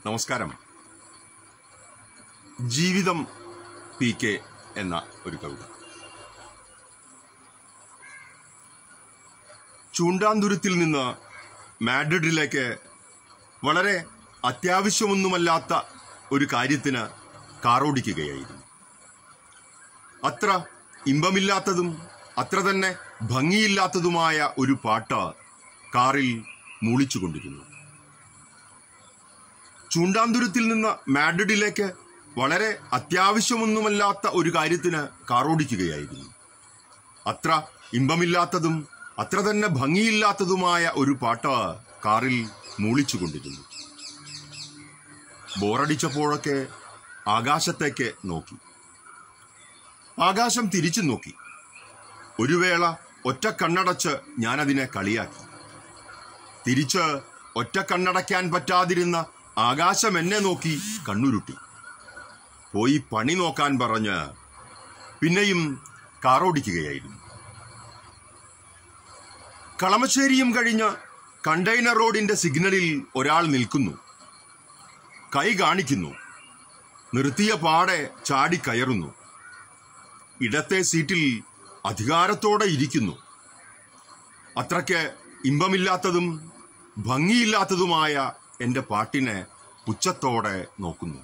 നമസ്കാരം ജീവിതം P K എന്ന ഒരു കവിത ചൂണ്ടാന്തുരുത്തിൽ നിന്ന് മാഡ്രിഡിലേക്ക് വളരെ അത്യാവശ്യമൊന്നുമല്ലാത്ത ഒരു കാര്യത്തിന് കാറോടിക്കുകയായിരുന്നു അത്ര ഇമ്പമില്ലാത്തതും അത്ര തന്നെ ഭംഗിയില്ലാത്തതുമായ ഒരു പാട്ട് കാറിൽ മൂളിച്ചുകൊണ്ടിരുന്നു ചൂണ്ടാന്തുരുത്തിൽ നിന്ന് മാഡ്രിഡിലേക്ക് വളരെ അത്യാവശ്യമൊന്നുമല്ലാത്ത ഒരു കാര്യത്തിന് കാറോടിക്കുകയായിരുന്നു അത്ര ഇമ്പമില്ലാത്തതും അത്ര തന്നെ ഭംഗിയില്ലാത്തതുമായ ഒരു പാട്ട് കാറിൽ മൂളിച്ചുകൊണ്ടിരുന്നു ബോറടിച്ചപ്പോഴൊക്കെ ആകാശത്തേക്ക് നോക്കി ആകാശം തിരിച്ചു നോക്കി ഒരു വേള ഒറ്റ കണ്ണടച്ച് ഞാനതിനെ കളിയാക്കി തിരിച്ച് ഒറ്റ കണ്ണടയ്ക്കാൻ പറ്റാതിരുന്ന ആകാശം എന്നെ നോക്കി കണ്ണുരുട്ടി പോയി പണി നോക്കാൻ പറഞ്ഞ് പിന്നെയും കാറോടിക്കുകയായിരുന്നു കളമശ്ശേരിയും കഴിഞ്ഞ് കണ്ടെയ്നർ റോഡിന്റെ സിഗ്നലിൽ ഒരാൾ നിൽക്കുന്നു കൈ കാണിക്കുന്നു നിർത്തിയ പാടെ ചാടി കയറുന്നു ഇടത്തെ സീറ്റിൽ അധികാരത്തോടെ ഇരിക്കുന്നു അത്രയ്ക്ക് ഇമ്പമില്ലാത്തതും ഭംഗിയില്ലാത്തതുമായ എന്റെ പാട്ടിനെ പുച്ഛത്തോടെ നോക്കുന്നു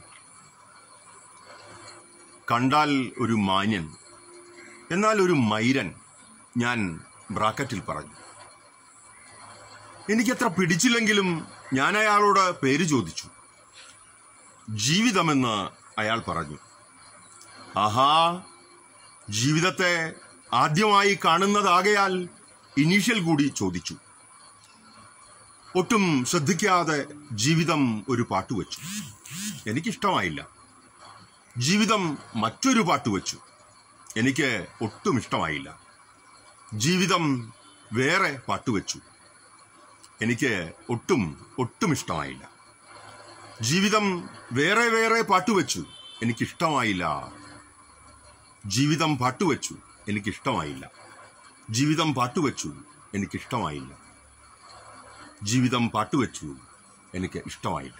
കണ്ടാൽ ഒരു മാന്യൻ എന്നാൽ ഒരു മൈരൻ ഞാൻ ബ്രാക്കറ്റിൽ പറഞ്ഞു എനിക്കത്ര പിടിച്ചില്ലെങ്കിലും ഞാൻ അയാളോട് പേര് ചോദിച്ചു ജീവിതമെന്ന് അയാൾ പറഞ്ഞു ആഹാ ജീവിതത്തെ ആദ്യമായി കാണുന്നതാകയാൽ ഇനീഷ്യൽ കൂടി ചോദിച്ചു ഒട്ടും ശ്രദ്ധിക്കാതെ ജീവിതം ഒരു പാട്ട് വെച്ചു എനിക്കിഷ്ടമായില്ല ജീവിതം മറ്റൊരു പാട്ട് വെച്ചു എനിക്ക് ഒട്ടും ഇഷ്ടമായില്ല ജീവിതം വേറെ പാട്ട് വെച്ചു എനിക്ക് ഒട്ടും ഒട്ടും ഇഷ്ടമായില്ല ജീവിതം വേറെ വേറെ പാട്ട് വെച്ചു എനിക്കിഷ്ടമായില്ല ജീവിതം പാട്ടുവെച്ചു എനിക്കിഷ്ടമായില്ല ജീവിതം പാട്ടുവെച്ചു എനിക്കിഷ്ടമായില്ല ജീവിതം പാട്ടുവെച്ചു എനിക്ക് ഇഷ്ടമായില്ല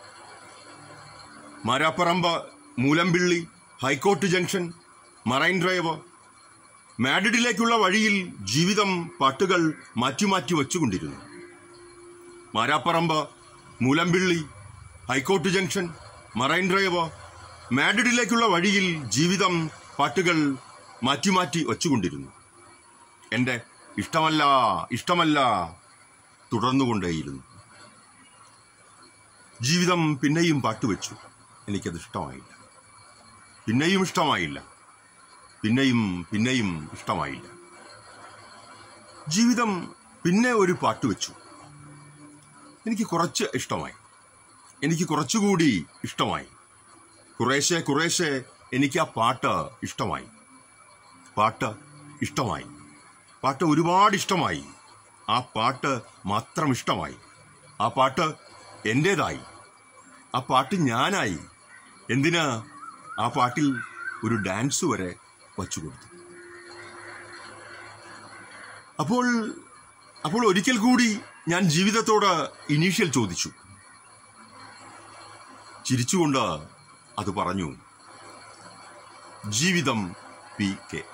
Marapparambu Moolampilly high court junction Marine Drive മാഡ്രിഡിലേക്കുള്ള വഴിയിൽ ജീവിതം പാട്ടുകൾ മാറ്റി മാറ്റി വെച്ചുകൊണ്ടിരുന്നു Marapparambu Moolampilly high court junction Marine Drive മാഡ്രിഡിലേക്കുള്ള വഴിയിൽ ജീവിതം പാട്ടുകൾ മാറ്റി മാറ്റി വച്ചുകൊണ്ടിരുന്നു എന്റെ ഇഷ്ടമല്ല ഇഷ്ടമല്ല തുടർന്നുകൊണ്ടേയിരുന്നു ജീവിതം പിന്നെയും പാട്ടുവെച്ചു എനിക്കത് ഇഷ്ടമായില്ല പിന്നെയും ഇഷ്ടമായില്ല പിന്നെയും പിന്നെയും ഇഷ്ടമായില്ല ജീവിതം പിന്നെ ഒരു പാട്ട് വെച്ചു എനിക്ക് കുറച്ച് ഇഷ്ടമായി എനിക്ക് കുറച്ചുകൂടി ഇഷ്ടമായി കുറേശ്ശെ കുറേശ്ശെ എനിക്ക് ആ പാട്ട് ഇഷ്ടമായി പാട്ട് ഇഷ്ടമായി പാട്ട് ഒരുപാട് ഇഷ്ടമായി ആ പാട്ട് മാത്രം ഇഷ്ടമായി ആ പാട്ട് എന്റേതായി ആ പാട്ട് ഞാനായി എന്തിനാ ആ പാട്ടിൽ ഒരു ഡാൻസ് വരെ വച്ചു കൊടുത്തു അപ്പോൾ അപ്പോൾ ഒരിക്കൽ കൂടി ഞാൻ ജീവിതത്തോട് ഇനീഷ്യൽ ചോദിച്ചു ചിരിച്ചുകൊണ്ട് അത് പറഞ്ഞു ജീവിതം പി കെ